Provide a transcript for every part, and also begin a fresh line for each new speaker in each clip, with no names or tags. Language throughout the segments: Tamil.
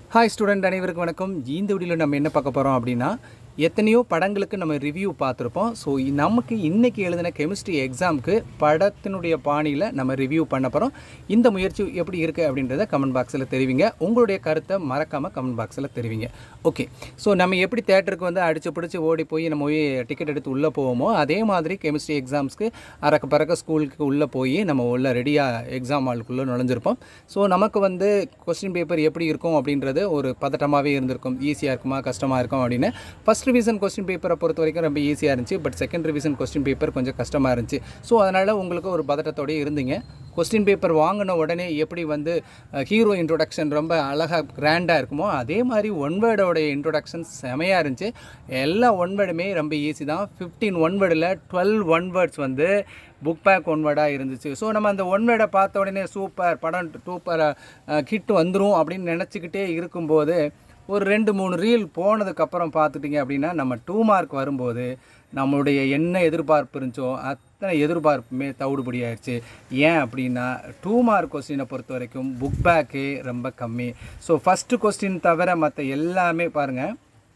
ஹாய் ஸ்டூடெண்ட் அனைவருக்கும் வணக்கம் இந்த வீடியோவில் நம்ம என்ன பார்க்க போகிறோம் அப்படின்னா எத்தனையோ படங்களுக்கு நம்ம ரிவ்யூ பார்த்துருப்போம் ஸோ நமக்கு இன்றைக்கி எழுதின கெமிஸ்ட்ரி எக்ஸாமுக்கு படத்தினுடைய பாணியில் நம்ம ரிவ்யூ பண்ண போகிறோம் இந்த முயற்சி எப்படி இருக்குது அப்படின்றத கமெண்ட் பாக்ஸில் தெரிவிங்க உங்களுடைய கருத்தை மறக்காமல் கமெண்ட் பாக்ஸில் தெரிவிங்க ஓகே ஸோ நம்ம எப்படி தேட்டருக்கு வந்து அடித்து பிடிச்சி ஓடி போய் நம்ம போய் டிக்கெட் எடுத்து உள்ளே போவோமோ அதே மாதிரி கெமிஸ்ட்ரி எக்ஸாம்ஸ்க்கு அறக்க பறக்க ஸ்கூலுக்கு உள்ளே போய் நம்ம உள்ள ரெடியாக எக்ஸாம் ஹாலுக்குள்ளே நுழைஞ்சிருப்போம் ஸோ நமக்கு வந்து கொஸ்டின் பேப்பர் எப்படி இருக்கும் அப்படின்றது ஒரு பதட்டமாகவே இருந்திருக்கும் ஈஸியாக இருக்குமா கஷ்டமாக இருக்கும் அப்படின்னு ஃபஸ்ட் ரிவிஷன் கொஸ்டின் பேப்பரை பொறுத்த வரைக்கும் ரொம்ப ஈஸியாக இருந்துச்சு but second revision question paper கொஞ்சம் கஷ்டமாக இருந்துச்சு ஸோ அதனால் உங்களுக்கு ஒரு பதட்டத்தோடயே இருந்தீங்க கொஸ்டின் பேப்பர் வாங்கின உடனே எப்படி வந்து ஹீரோ இன்ட்ரோடக்ஷன் ரொம்ப அழகாக கிராண்டாக இருக்குமோ அதே மாதிரி ஒன் வேர்டோடைய இன்ட்ரோடக்ஷன் செமையாக இருந்துச்சு எல்லா ஒன் வேர்டுமே ரொம்ப ஈஸி தான் ஃபிஃப்டீன் ஒன் வேர்டில் டுவெல் ஒன் வேர்ட்ஸ் வந்து புக் பேக் ஒன் வேர்டாக இருந்துச்சு ஸோ நம்ம அந்த ஒன் வேர்டை பார்த்த உடனே சூப்பர் படம் சூப்பர் ஹிட் வந்துடும் அப்படின்னு நினச்சிக்கிட்டே இருக்கும்போது ஒரு ரெண்டு மூணு ரீல் போனதுக்கப்புறம் பார்த்துட்டிங்க அப்படின்னா நம்ம டூ மார்க் வரும்போது நம்மளுடைய என்ன எதிர்பார்ப்பு இருந்துச்சோ அத்தனை எதிர்பார்ப்புமே தவிடுபடி ஆயிடுச்சு ஏன் அப்படின்னா டூ மார்க் கொஸ்டினை பொறுத்த வரைக்கும் புக் பேக்கே ரொம்ப கம்மி ஸோ ஃபஸ்ட்டு கொஸ்டின் தவிர மற்ற எல்லாமே பாருங்கள்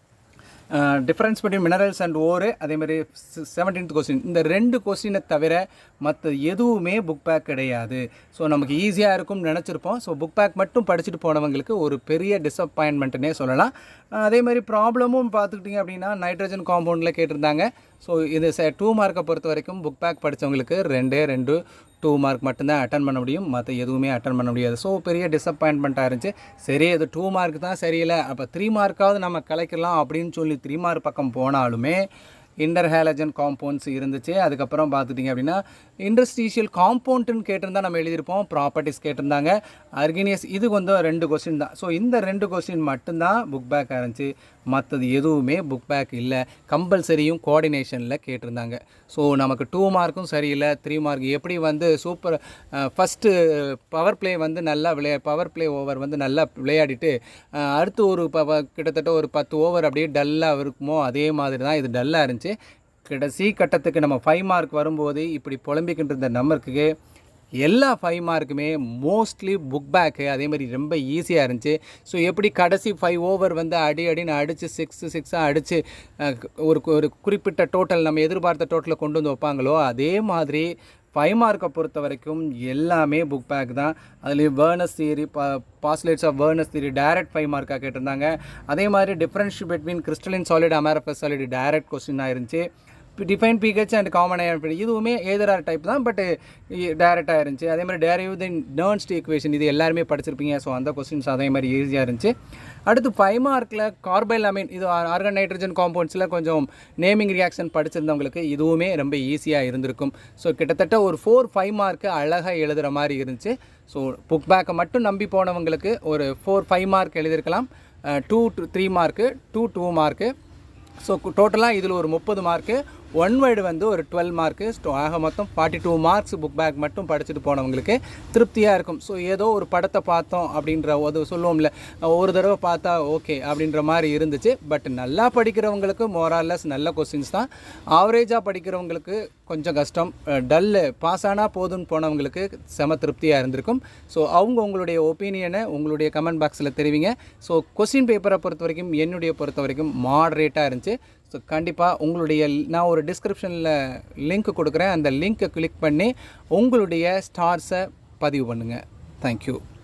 டிஃப்ரென்ஸ் பிட்வீன் மினரல்ஸ் அண்ட் ஓரு அதேமாதிரி செவன்டீன்த் கொஸ்டின் இந்த ரெண்டு கொஸ்டினை தவிர மற்ற எதுவுமே புக் பேக் கிடையாது ஸோ நமக்கு ஈஸியாக இருக்கும்னு நினச்சிருப்போம் ஸோ புக் பேக் மட்டும் படிச்சுட்டு போனவங்களுக்கு ஒரு பெரிய டிசப்பாயின்மெண்ட்டுனே சொல்லலாம் அதே மாதிரி ப்ராப்ளமும் பார்த்துக்கிட்டிங்க அப்படின்னா நைட்ரஜன் காம்பவுண்டில் கேட்டிருந்தாங்க ஸோ இது டூ மார்க்கை பொறுத்த வரைக்கும் புக் பேக் படித்தவங்களுக்கு ரெண்டே ரெண்டு டூ மார்க் மட்டும்தான் அட்டன் பண்ண முடியும் மற்ற எதுவுமே அட்டன் பண்ண முடியாது ஸோ பெரிய டிசப்பாயின்மெண்ட்டாக இருந்துச்சு சரி அது டூ மார்க் தான் சரியில்லை அப்போ த்ரீ மார்க்காவது நம்ம கலைக்கலாம் அப்படின்னு சொல்லி த்ரீ மார்க் பக்கம் போனாலுமே இன்டர் ஹேலஜன் காம்பவுண்ட்ஸ் இருந்துச்சு அதுக்கப்புறம் பார்த்துட்டிங்க அப்படின்னா இண்டஸ்ட்ரீஷியல் காம்பவுண்ட்டுன்னு கேட்டிருந்தா நம்ம எழுதியிருப்போம் ப்ராப்பர்ட்டிஸ் கேட்டிருந்தாங்க அர்கினியஸ் இது வந்து ரெண்டு கொஸ்டின் தான் ஸோ இந்த ரெண்டு கொஸ்டின் மட்டும்தான் புக் பேக் இருந்துச்சு மற்றது எதுவுமே புக் பேக் இல்லை கம்பல்சரியும் கோஆர்டினேஷனில் கேட்டிருந்தாங்க ஸோ நமக்கு டூ மார்க்கும் சரியில்லை த்ரீ மார்க் எப்படி வந்து சூப்பர் ஃபஸ்ட்டு பவர் ப்ளே வந்து நல்லா விளையா பவர் ப்ளே ஓவர் வந்து நல்லா விளையாடிட்டு அடுத்து ஒரு ப கிட்டத்தட்ட ஒரு பத்து ஓவர் அப்படியே டல்லாக இருக்குமோ அதே மாதிரி தான் இது டல்லாக இருந்துச்சு கடைசி கட்டத்துக்கு நம்ம ஃபைவ் மார்க் வரும்போது இப்படி புலம்பிக்கிட்டு இருந்த நம்மருக்கு எல்லா ஃபைவ் மார்க்குமே மோஸ்ட்லி புக் பேக்கு அதே மாதிரி ரொம்ப ஈஸியாக இருந்துச்சு ஸோ எப்படி கடைசி ஃபைவ் ஓவர் வந்து அடி அடின்னு அடித்து சிக்ஸு சிக்ஸாக அடித்து ஒரு ஒரு குறிப்பிட்ட டோட்டல் நம்ம எதிர்பார்த்த டோட்டலை கொண்டு வந்து வைப்பாங்களோ அதே மாதிரி ஃபைவ் மார்க்கை பொறுத்த வரைக்கும் எல்லாமே புக் பேக் தான் அதுலேயும் வேர்னஸ் தியரி பா postulates of Werner's theory direct five மார்க்காக கேட்டிருந்தாங்க அதே மாதிரி differential between crystalline solid amorphous solid direct கொஸ்டினாக இருந்துச்சு டிஃபைன் பிஹெச் அண்ட் காமன் இதுவுமே ஏதரார் டைப் தான் பட் டேரெக்டாக இருந்துச்சு அதே மாதிரி டேரிவ் தென் டேர்ன்ஸ்ட் ஈக்குவேஷன் இது எல்லாருமே படிச்சிருப்பீங்க ஸோ அந்த கொஸ்டின்ஸ் அதே மாதிரி ஈஸியாக இருந்துச்சு அடுத்து ஃபைவ் மார்க்கில் கார்பைல் அமீன் இது ஆர்கன் நைட்ரஜன் காம்பவுண்ட்ஸில் கொஞ்சம் நேமிங் ரியாக்ஷன் படிச்சிருந்தவங்களுக்கு இதுவுமே ரொம்ப ஈஸியாக இருந்திருக்கும் ஸோ கிட்டத்தட்ட ஒரு ஃபோர் ஃபைவ் மார்க்கு அழகாக எழுதுகிற மாதிரி இருந்துச்சு ஸோ புக் பேக்கை மட்டும் நம்பி போனவங்களுக்கு ஒரு ஃபோர் ஃபைவ் மார்க் எழுதியிருக்கலாம் two three mark two two mark so டோட்டலாக இதில் ஒரு முப்பது மார்க்கு ஒன் வேர்டு வந்து ஒரு டுவெல் மார்க்கு ஆக மொத்தம் forty two marks book back மட்டும் படிச்சுட்டு போனவங்களுக்கு திருப்தியாக இருக்கும் ஸோ ஏதோ ஒரு படத்தை பார்த்தோம் அப்படின்ற ஒரு சொல்லுவோம்ல ஒரு தடவை பார்த்தா ஓகே அப்படின்ற மாதிரி இருந்துச்சு பட் நல்லா படிக்கிறவங்களுக்கு மோராலஸ் நல்ல கொஸ்டின்ஸ் தான் ஆவரேஜாக படிக்கிறவங்களுக்கு கொஞ்சம் கஷ்டம் டல்லு பாஸ் ஆனால் போதும்னு போனவங்களுக்கு செம திருப்தியாக இருந்திருக்கும் ஸோ அவங்க உங்களுடைய ஒப்பீனியனை உங்களுடைய கமெண்ட் பாக்ஸில் தெரிவிங்க ஸோ கொஸ்டின் பேப்பரை பொறுத்த வரைக்கும் என்னுடைய பொறுத்த வரைக்கும் மாடரேட்டாக இருந்துச்சு ஸோ கண்டிப்பாக உங்களுடைய நான் ஒரு டிஸ்கிரிப்ஷனில் லிங்க் கொடுக்குறேன் அந்த லிங்க்கை கிளிக் பண்ணி உங்களுடைய ஸ்டார்ஸை பதிவு பண்ணுங்கள் தேங்க்யூ